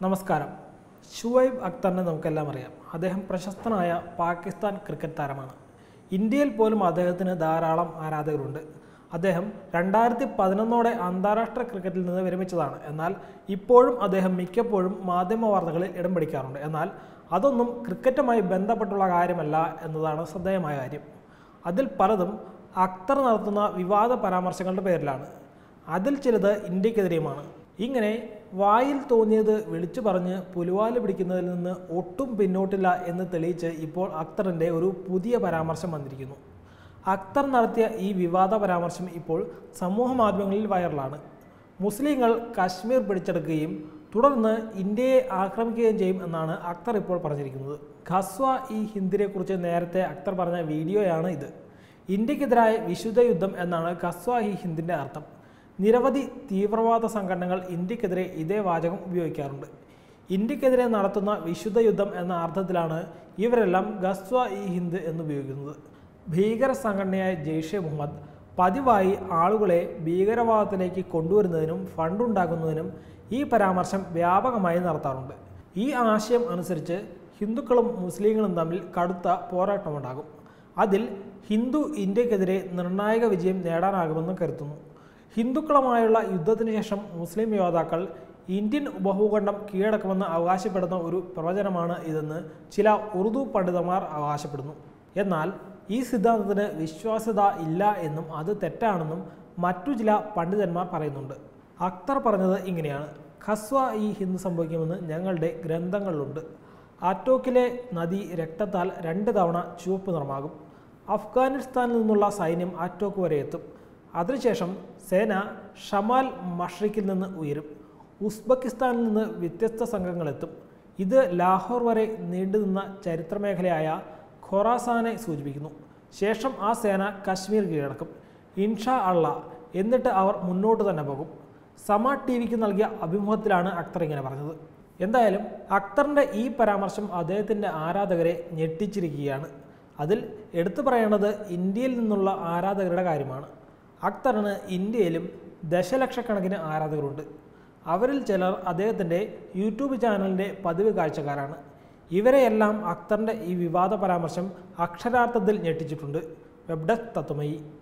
നമസ്കാരം ഷുവൈബ് അക്തറിനെ നമുക്കെല്ലാം അറിയാം അദ്ദേഹം പ്രശസ്തനായ പാകിസ്ഥാൻ ക്രിക്കറ്റ് താരമാണ് ഇന്ത്യയിൽ പോലും അദ്ദേഹത്തിന് ധാരാളം ആരാധകരുണ്ട് അദ്ദേഹം രണ്ടായിരത്തി പതിനൊന്നോടെ അന്താരാഷ്ട്ര ക്രിക്കറ്റിൽ നിന്ന് വിരമിച്ചതാണ് എന്നാൽ ഇപ്പോഴും അദ്ദേഹം മിക്കപ്പോഴും മാധ്യമ വാർത്തകളിൽ ഇടം പിടിക്കാറുണ്ട് എന്നാൽ അതൊന്നും ക്രിക്കറ്റുമായി ബന്ധപ്പെട്ടുള്ള കാര്യമല്ല എന്നതാണ് ശ്രദ്ധേയമായ കാര്യം അതിൽ പലതും അക്തർ നടത്തുന്ന വിവാദ പരാമർശങ്ങളുടെ പേരിലാണ് അതിൽ ചിലത് ഇന്ത്യക്കെതിരെയുമാണ് ഇങ്ങനെ വായിൽ തോന്നിയത് വിളിച്ചു പറഞ്ഞ് പുലുവാല് പിടിക്കുന്നതിൽ നിന്ന് ഒട്ടും പിന്നോട്ടില്ല എന്ന് തെളിയിച്ച് ഇപ്പോൾ അക്തറിൻ്റെ ഒരു പുതിയ പരാമർശം വന്നിരിക്കുന്നു അക്തർ നടത്തിയ ഈ വിവാദ പരാമർശം ഇപ്പോൾ സമൂഹ മാധ്യമങ്ങളിൽ വൈറലാണ് മുസ്ലിങ്ങൾ കശ്മീർ പിടിച്ചെടുക്കുകയും തുടർന്ന് ഇന്ത്യയെ ആക്രമിക്കുകയും ചെയ്യും എന്നാണ് അക്തർ ഇപ്പോൾ പറഞ്ഞിരിക്കുന്നത് ഖസ്വ ഈ ഹിന്ദിനെക്കുറിച്ച് നേരത്തെ അക്തർ പറഞ്ഞ വീഡിയോയാണ് ഇത് ഇന്ത്യക്കെതിരായ വിശുദ്ധ യുദ്ധം എന്നാണ് ഖസ്വ ഈ ഹിന്ദിൻ്റെ അർത്ഥം നിരവധി തീവ്രവാദ സംഘടനകൾ ഇന്ത്യക്കെതിരെ ഇതേ വാചകം ഉപയോഗിക്കാറുണ്ട് ഇന്ത്യക്കെതിരെ നടത്തുന്ന വിശുദ്ധ യുദ്ധം എന്ന അർത്ഥത്തിലാണ് ഇവരെല്ലാം ഗസ്വ ഇ ഹിന്ദ് എന്ന് ഉപയോഗിക്കുന്നത് ഭീകര സംഘടനയായ ജെയ്ഷെ മുഹമ്മദ് പതിവായി ആളുകളെ ഭീകരവാദത്തിലേക്ക് കൊണ്ടുവരുന്നതിനും ഫണ്ടുണ്ടാക്കുന്നതിനും ഈ പരാമർശം വ്യാപകമായി നടത്താറുണ്ട് ഈ ആശയം അനുസരിച്ച് ഹിന്ദുക്കളും മുസ്ലിങ്ങളും തമ്മിൽ കടുത്ത പോരാട്ടമുണ്ടാകും അതിൽ ഹിന്ദു ഇന്ത്യക്കെതിരെ നിർണായക വിജയം നേടാനാകുമെന്ന് കരുതുന്നു ഹിന്ദുക്കളുമായുള്ള യുദ്ധത്തിന് ശേഷം മുസ്ലിം യോദ്ധാക്കൾ ഇന്ത്യൻ ഉപഭൂഖണ്ഡം കീഴടക്കുമെന്ന് അവകാശപ്പെടുന്ന ഒരു പ്രവചനമാണ് ഇതെന്ന് ചില ഉറുദു പണ്ഡിതന്മാർ അവകാശപ്പെടുന്നു എന്നാൽ ഈ സിദ്ധാന്തത്തിന് വിശ്വാസ്യത ഇല്ല എന്നും അത് തെറ്റാണെന്നും മറ്റു ചില പണ്ഡിതന്മാർ പറയുന്നുണ്ട് അക്തർ പറഞ്ഞത് ഇങ്ങനെയാണ് ഖസ്വ ഈ ഹിന്ദു സംഭവിക്കുമെന്ന് ഞങ്ങളുടെ ഗ്രന്ഥങ്ങളിലുണ്ട് ആറ്റോക്കിലെ നദി രക്തത്താൽ രണ്ട് തവണ ചുവപ്പ് നിറമാകും അഫ്ഗാനിസ്ഥാനിൽ നിന്നുള്ള സൈന്യം ആറ്റോക്ക് വരെ എത്തും അതിനുശേഷം സേന ഷമാൽ മഷ്രിഖിൽ നിന്ന് ഉയരും ഉസ്ബെക്കിസ്ഥാനിൽ നിന്ന് വ്യത്യസ്ത സംഘങ്ങളെത്തും ഇത് ലാഹോർ വരെ നീണ്ടുനിന്ന ചരിത്രമേഖലയായ ഖൊറാസാനെ സൂചിപ്പിക്കുന്നു ശേഷം ആ സേന കശ്മീർ കീഴടക്കും ഇൻഷാ അള്ള എന്നിട്ട് അവർ മുന്നോട്ട് തന്നെ പോകും സമ ടി വിക്ക് നൽകിയ അഭിമുഖത്തിലാണ് അക്തർ ഇങ്ങനെ പറഞ്ഞത് എന്തായാലും അക്തറിൻ്റെ ഈ പരാമർശം അദ്ദേഹത്തിൻ്റെ ആരാധകരെ ഞെട്ടിച്ചിരിക്കുകയാണ് അതിൽ എടുത്തു പറയേണ്ടത് ഇന്ത്യയിൽ നിന്നുള്ള ആരാധകരുടെ കാര്യമാണ് അക്തറിന് ഇന്ത്യയിലും ദശലക്ഷക്കണക്കിന് ആരാധകരുണ്ട് അവരിൽ ചിലർ അദ്ദേഹത്തിൻ്റെ യൂട്യൂബ് ചാനലിൻ്റെ പതിവ് കാഴ്ചക്കാരാണ് ഇവരെയെല്ലാം അക്തറിൻ്റെ ഈ വിവാദ പരാമർശം അക്ഷരാർത്ഥത്തിൽ ഞെട്ടിച്ചിട്ടുണ്ട് വെബ് ഡെസ്ക് തത്വമയി